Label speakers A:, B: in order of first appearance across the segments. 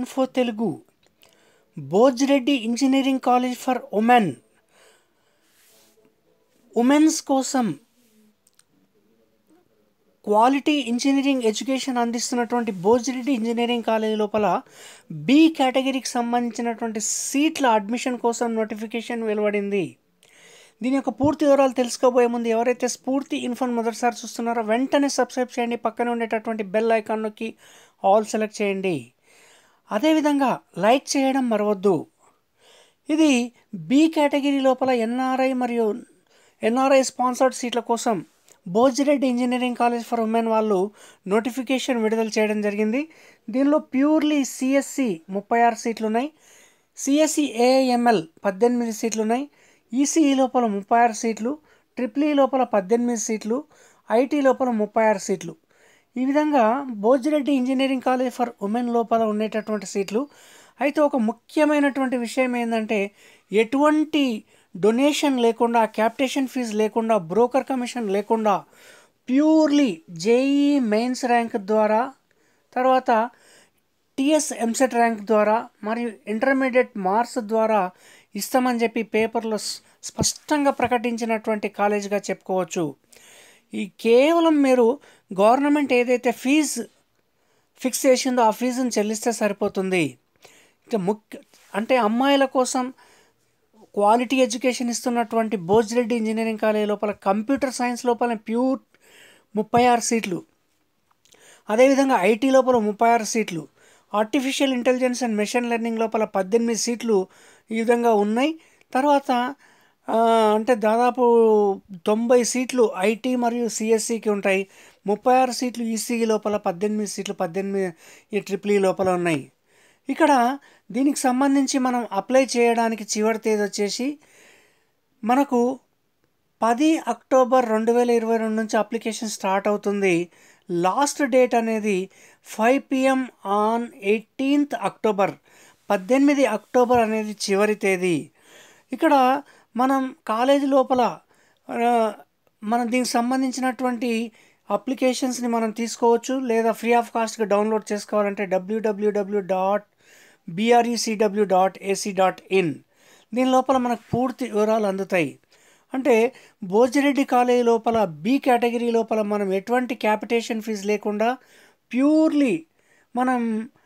A: info Telugu Bhojreddy engineering college for women womens కోసం quality engineering education అందిస్తున్నటువంటి Bhojreddy engineering college లోపల B కేటగిరీకి సంబంధించినటువంటి సీట్ల అడ్మిషన్ కోసం నోటిఫికేషన్ వెలువడింది దీని యొక్క పూర్తి వివరాలు తెలుసుకోబోయే ముందు ఎవరైతే స్ఫూర్తి ఇన్ఫోన్ మొదటిసారి చూస్తున్నారో వెంటనే సబ్స్క్రైబ్ చేయండి పక్కన ఉండేటటువంటి బెల్ ఐకాన్ నొక్కి ఆల్ సెలెక్ట్ చేయండి అదేవిధంగా లైక్ చేయడం మరవద్దు ఇది బి కేటగిరీ లోపల ఎన్ఆర్ఐ మరియు ఎన్ఆర్ఐ స్పాన్సర్డ్ సీట్ల కోసం Bhojireddy engineering college for women వాళ్ళు నోటిఫికేషన్ విడుదల చేయడం జరిగింది దీనిలో ప్యూర్లీ సిఎస్సి ముప్పై ఆరు సీట్లు ఉన్నాయి సిఎస్సి ఏఐఎంఎల్ పద్దెనిమిది సీట్లు ఉన్నాయి ఈసీఈ లోపల ముప్పై ఆరు సీట్లు ట్రిపుల్ ఈ లోపల పద్దెనిమిది సీట్లు ఐటీ లోపల ముప్పై ఆరు సీట్లు ఈ విధంగా Bhojireddy engineering college for women లోపల ఉండేటటువంటి సీట్లు అయితే ఒక ముఖ్యమైనటువంటి విషయం ఏంటంటే ఎటువంటి డొనేషన్ లేకుండా క్యాపిటేషన్ ఫీజు లేకుండా బ్రోకర్ కమిషన్ లేకుండా ప్యూర్లీ జేఈ మెయిన్స్ ర్యాంక్ ద్వారా తర్వాత టిఎస్ ఎంసెట్ ర్యాంక్ ద్వారా మరియు ఇంటర్మీడియట్ మార్క్స్ ద్వారా ఇస్తామని చెప్పి పేపర్లో స్పష్టంగా ప్రకటించినటువంటి కాలేజీగా చెప్పుకోవచ్చు ఈ కేవలం మీరు గవర్నమెంట్ ఏదైతే ఫీజు ఫిక్స్ చేసిందో ఆ ఫీజుని చెల్లిస్తే సరిపోతుంది ఇక ముఖ్య అంటే అమ్మాయిల కోసం క్వాలిటీ ఎడ్యుకేషన్ ఇస్తున్నటువంటి భోజ్రెడ్డి ఇంజనీరింగ్ కాలేజ్ లోపల కంప్యూటర్ సైన్స్ లోపల ప్యూర్ ముప్పై ఆరు సీట్లు అదేవిధంగా ఐటీ లోపల ముప్పై ఆరు సీట్లు artificial intelligence and machine learning లోపల పద్దెనిమిది సీట్లు ఈ విధంగా ఉన్నాయి తర్వాత అంటే దాదాపు తొంభై సీట్లు ఐటీ మరియు సిఎస్సికి ఉంటాయి ముప్పై ఆరు సీట్లు ఈసీఈ లోపల పద్దెనిమిది సీట్లు పద్దెనిమిది ఈ ట్రిపుల్ ఈ లోపల ఉన్నాయి ఇక్కడ దీనికి సంబంధించి మనం అప్లై చేయడానికి చివరి తేదీ వచ్చేసి మనకు పది అక్టోబర్ రెండు వేల ఇరవై రెండు నుంచి అప్లికేషన్ స్టార్ట్ అవుతుంది లాస్ట్ డేట్ అనేది five PM on eighteenth October పద్దెనిమిది అక్టోబర్ అనేది చివరి తేదీ ఇక్కడ మనం కాలేజీ లోపల మనం దీనికి సంబంధించినటువంటి అప్లికేషన్స్ని మనం తీసుకోవచ్చు లేదా ఫ్రీ ఆఫ్ కాస్ట్గా డౌన్లోడ్ చేసుకోవాలంటే WWW dot BRECW dot AC dot in దీని లోపల మనకు పూర్తి వివరాలు అందుతాయి అంటే భోజిరెడ్డి కాలేజీ లోపల బి కేటగిరీ లోపల మనం ఎటువంటి క్యాపిటేషన్ ఫీజు లేకుండా ప్యూర్లీ మనం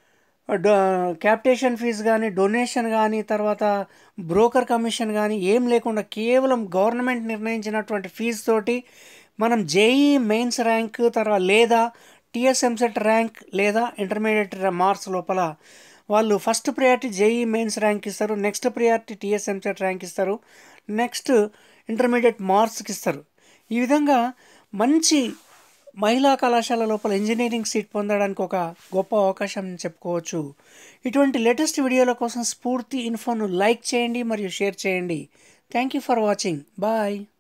A: క్యాపిటేషన్ ఫీజు కానీ డొనేషన్ కానీ తర్వాత బ్రోకర్ కమిషన్ కానీ ఏం లేకుండా కేవలం గవర్నమెంట్ నిర్ణయించినటువంటి ఫీజు తోటి మనం జేఈ మెయిన్స్ ర్యాంక్ తర్వాత లేదా టిఎస్ఎంసెట్ ర్యాంక్ లేదా ఇంటర్మీడియట్ మార్క్స్ లోపల వాళ్ళు first priority JEE mains rank ఇస్తారు నెక్స్ట్ ప్రియారిటీ టిఎస్ఎంసెట్ ర్యాంక్ ఇస్తారు నెక్స్ట్ ఇంటర్మీడియట్ మార్క్స్కి ఇస్తారు ఈ విధంగా మంచి మహిళా కళాశాల లోపల ఇంజనీరింగ్ సీట్ పొందడానికి ఒక గొప్ప అవకాశం చెప్పుకోవచ్చు ఇటువంటి లేటెస్ట్ వీడియోల కోసం స్ఫూర్తి ఇన్ఫోను లైక్ చేయండి మరియు షేర్ చేయండి thank you for watching bye